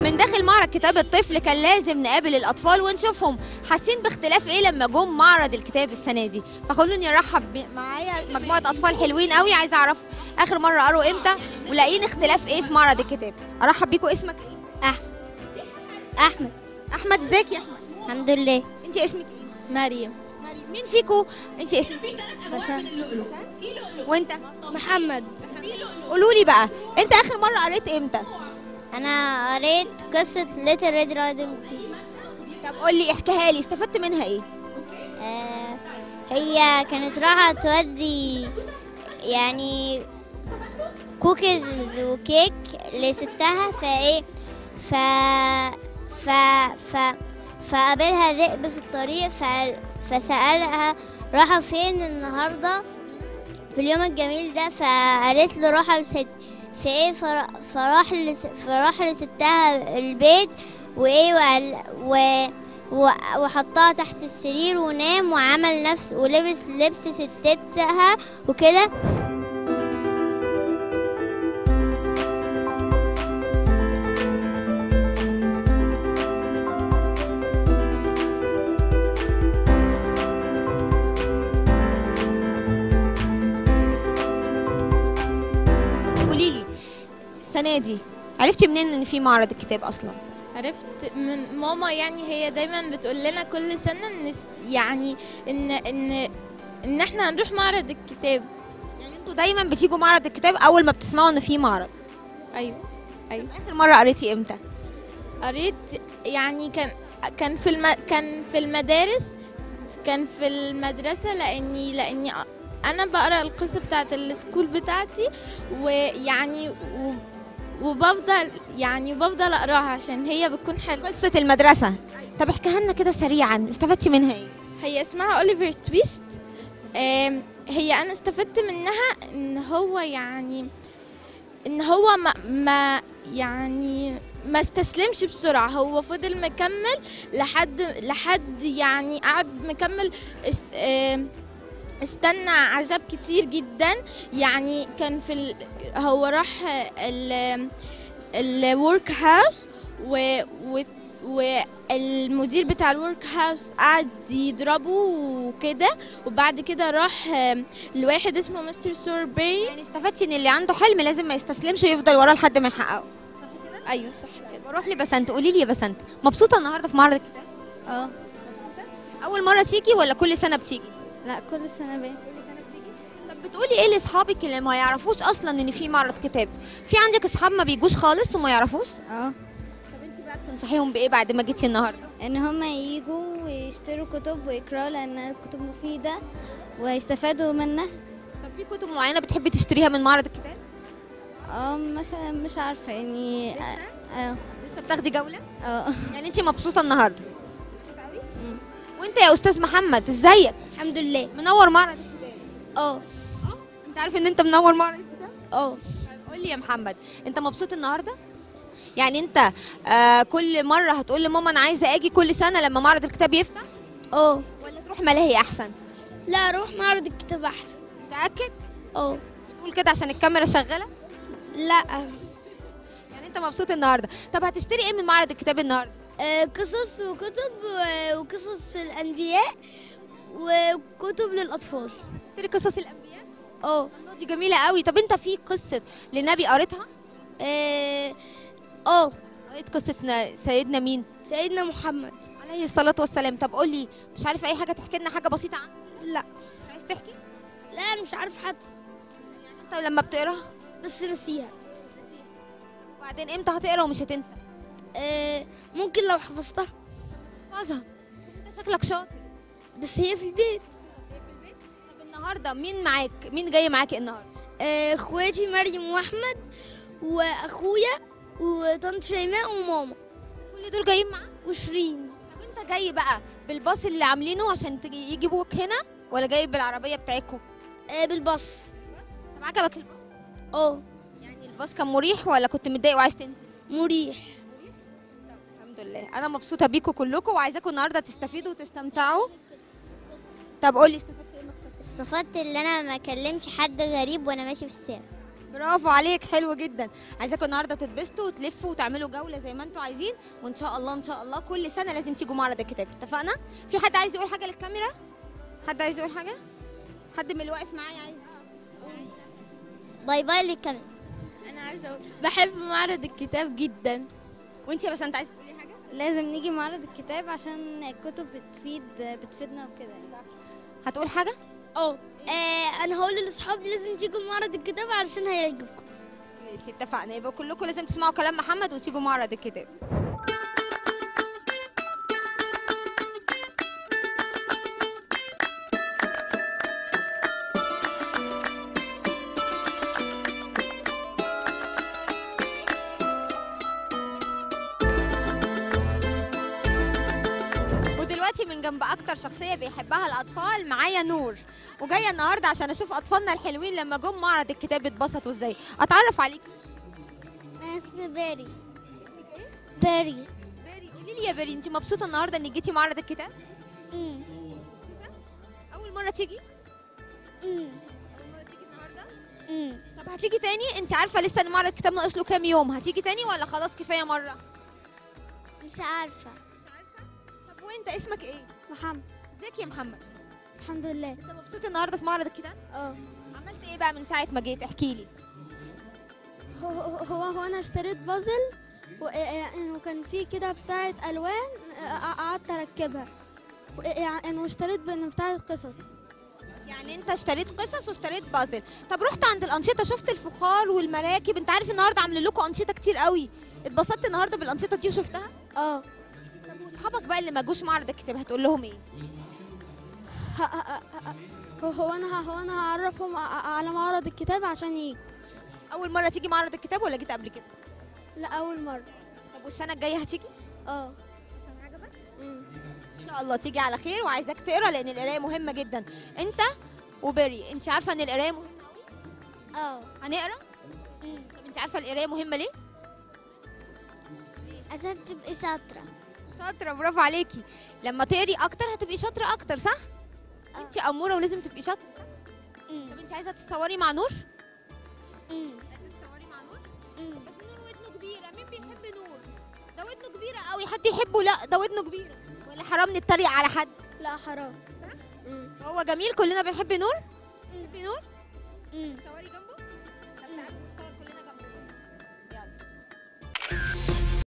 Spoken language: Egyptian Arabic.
من داخل معرض كتاب الطفل كان لازم نقابل الاطفال ونشوفهم حاسين باختلاف ايه لما جم معرض الكتاب السنه دي فخلوني ارحب ب- معايا مجموعه اطفال حلوين قوي عايزه اعرف اخر مره قروا امتى ولاقيين اختلاف ايه في معرض الكتاب ارحب بيكم اسمك ايه احمد احمد ازيك يا احمد الحمد لله انت اسمك ايه مريم مريم مين فيكم انت اسمك ايه بسنت وانت محمد قولوا لي بقى انت اخر مره قريت امتى انا قريت قصة ليتل ريد رايدنج طب قول لي احكيها لي استفدت منها ايه آه هي كانت رايحة تودي يعني كوكيز وكيك لستها فايه ف ف ف فقابلها ذئب في الطريق ف... فسألها راحة فين النهاردة في اليوم الجميل ده فقالت له راحة لست في ايه فر... فراح لس... فراح لستها البيت وايه وقال... و... و- وحطها تحت السرير ونام وعمل نفس ولبس لبس ستتها وكده قولي لي السنه دي عرفتي منين ان في معرض الكتاب اصلا عرفت من ماما يعني هي دايما بتقول لنا كل سنة ان س- يعني ان ان ان احنا هنروح معرض الكتاب يعني انتوا دايما بتيجوا معرض الكتاب اول ما بتسمعوا ان في معرض ايوه اخر مره قريتي امتى قريت يعني كان كان في الم... كان في المدارس كان في المدرسة لاني لاني أ- انا بقرا القصة بتاعت السكول بتاعتي ويعني و... وبفضل يعني بفضل اقراها عشان هي بتكون حلوة قصه المدرسه طب احكيها لنا كده سريعا استفدتي منها ايه هي اسمها اوليفر تويست آم، هي انا استفدت منها ان هو يعني ان هو ما, ما يعني ما استسلمش بسرعة هو فضل مكمل لحد لحد يعني قعد مكمل اس آم، استنى عذاب كتير جدا يعني كان في ال... هو راح ال الورك هاوس و... و... والمدير بتاع الورك هاوس قعد يضربه وكده وبعد كده راح آم، لواحد اسمه مستر سوربي يعني استفدتي ان اللي عنده حلم لازم ما يستسلمش ويفضل وراه لحد ما يحققه ايوه صح كده بروح لبسنت قولي لي يا بسنت مبسوطه النهارده في معرض الكتاب اه اول مره تيجي ولا كل سنه بتيجي لا كل سنة بيه طب بتقولي ايه لاصحابك اللي ما يعرفوش اصلا ان في معرض كتاب في عندك اصحاب ما بيجوش خالص وما يعرفوش اه طب انت بقى بتنصحيهم بايه بعد ما جيتي النهارده ان هما يجوا ويشتروا كتب ويقراوا لان الكتب مفيدة ويستفادوا منها طب في كتب معينه بتحبي تشتريها من معرض الكتاب اه مثلا مش عارفة يعني اه لسه بتاخدي جوله اه يعني انت مبسوطه النهارده مم. وانت يا استاذ محمد ازيك الحمد لله منور معرض الكتاب اه انت عارف ان انت منور معرض الكتاب اه طيب قول لي يا محمد انت مبسوط النهارده يعني انت آه كل مره هتقول لماما انا عايزه اجي كل سنه لما معرض الكتاب يفتح اه ولا تروح ملاهي احسن لا روح معرض الكتاب احلى متاكد اه بتقول كده عشان الكاميرا شغاله لا يعني انت مبسوط النهارده طب هتشتري ايه من معرض الكتاب النهارده آه، قصص وكتب و- وقصص الأنبياء وكتب للأطفال تشتري قصص الانبياء اه الله دي جميله قوي طب انت في قصه لنبي قريتها اه اه قريت قصه نا- سيدنا مين سيدنا محمد عليه الصلاه والسلام طب قول لي مش عارف اي حاجه تحكي لنا حاجه بسيطه عنه لا مش عايز تحكي لا أنا مش عارف حتى يعني انت لما بتقراها بس نسيها وبعدين امتى هتقرا ومش هتنسى آه ممكن لو حفظتها احفظها انت شكلك شاطر بس هي في البيت طب النهارده مين معاك مين جاي معاكي النهارده آه، اخواتي مريم واحمد واخويا وطنط شيماء وماما كل دول جايين معاك وشيرين طب انت جاي بقى بالباص اللي عاملينه عشان تجي يجيبوك هنا ولا جاي بالعربيه بتاعتكم آه بالباص طب عجبك الباص اه يعني الباص كان مريح ولا كنت متضايق وعايز تنزل مريح الحمد لله انا مبسوطه بيكم كلكم وعايزاكم النهارده تستفيدوا وتستمتعوا طب قولي استفدت ايه من القصه استفدت ان انا ما اكلمش حد غريب وانا ماشي في الشارع برافو عليك حلو جدا عايزاكم النهارده تتبسطوا وتلفوا وتعملوا جوله زي ما انتوا عايزين وان شاء الله ان شاء الله كل سنه لازم تيجوا معرض الكتاب اتفقنا في حد عايز يقول حاجه للكاميرا حد عايز يقول حاجه حد من اللي واقف معايا عايز باي باي للكاميرا انا عايزه اقول بحب معرض الكتاب جدا وانت بس انت عايز تقولي حاجه لازم نيجي معرض الكتاب عشان الكتب بتفيد بتفيدنا وكده هتقول حاجه اه انا هقول لاصحابي لازم تيجوا معرض الكتاب علشان هيعجبكم ماشي اتفقنا يبقى كلكم لازم تسمعوا كلام محمد وتيجوا معرض الكتاب ودلوقتي من جنب اكتر شخصيه بيحبها الاطفال معايا نور وجايه النهارده عشان اشوف اطفالنا الحلوين لما جم معرض الكتاب اتبسطوا ازاي اتعرف عليك انا اسمي باري اسمك ايه باري بيري قولي لي يا بيري انت مبسوطه النهارده انك جيتي معرض الكتاب مم. اول مره تيجي مم. اول مره تيجي النهارده مم. طب هتيجي تاني انت عارفه لسه ان معرض الكتاب ناقص له كام يوم هتيجي تاني ولا خلاص كفايه مره مش عارفه مش عارفه طب وانت اسمك ايه محمد ازيك يا محمد الحمد لله انت مبسوط النهارده في معرض الكتاب اه عملت ايه بقى من ساعه ما جيت احكي لي هو هو هو انا اشتريت بازل و- يعني وكان في كده بتاعة الوان آه، قعدت اركبها و- يعني واشتريت بن- بتاعة قصص يعني انت اشتريت قصص واشتريت بازل طب رحت عند الانشطه شفت الفخار والمراكب انت عارف النهارده عاملين لكم انشطه كتير قوي اتبسطت النهارده بالانشطه دي وشفتها اه طب واصحابك بقى اللي ما جوش معرض الكتاب هتقول لهم ايه ه- ه- ه- هو هو انا هو انا هعرفهم ع- على معرض الكتاب عشان يجوا اول مره تيجي معرض الكتاب ولا جيت قبل كده لا اول مرة طب والسنه الجايه هتيجي اه عشان عجبك مم. ان شاء الله تيجي على خير وعايزاك تقرا لان القرايه مهمه جدا انت وبري انت عارفه ان القرايه مهمه قوي اه هنقرا مم. طب انت عارفه القرايه مهمه ليه عشان تبقي شاطره شاطره برافو عليكي لما تقري اكتر هتبقي شاطره اكتر صح آه. انت اموره ولازم تبقي شاطره صح؟ مم. طب انت عايزه تتصوري مع نور مم. عايزه تتصوري مع نور مم. بس نور ودنه كبيره مين بيحب نور ده ودنه كبيره قوي حد يحبه لا ده ودنه كبيره ولا حرام نتريق على حد لا حرام صح؟ مم. هو جميل كلنا بنحب نور بتحبي نور مم. تصوري جنبه طب تعالوا نتصور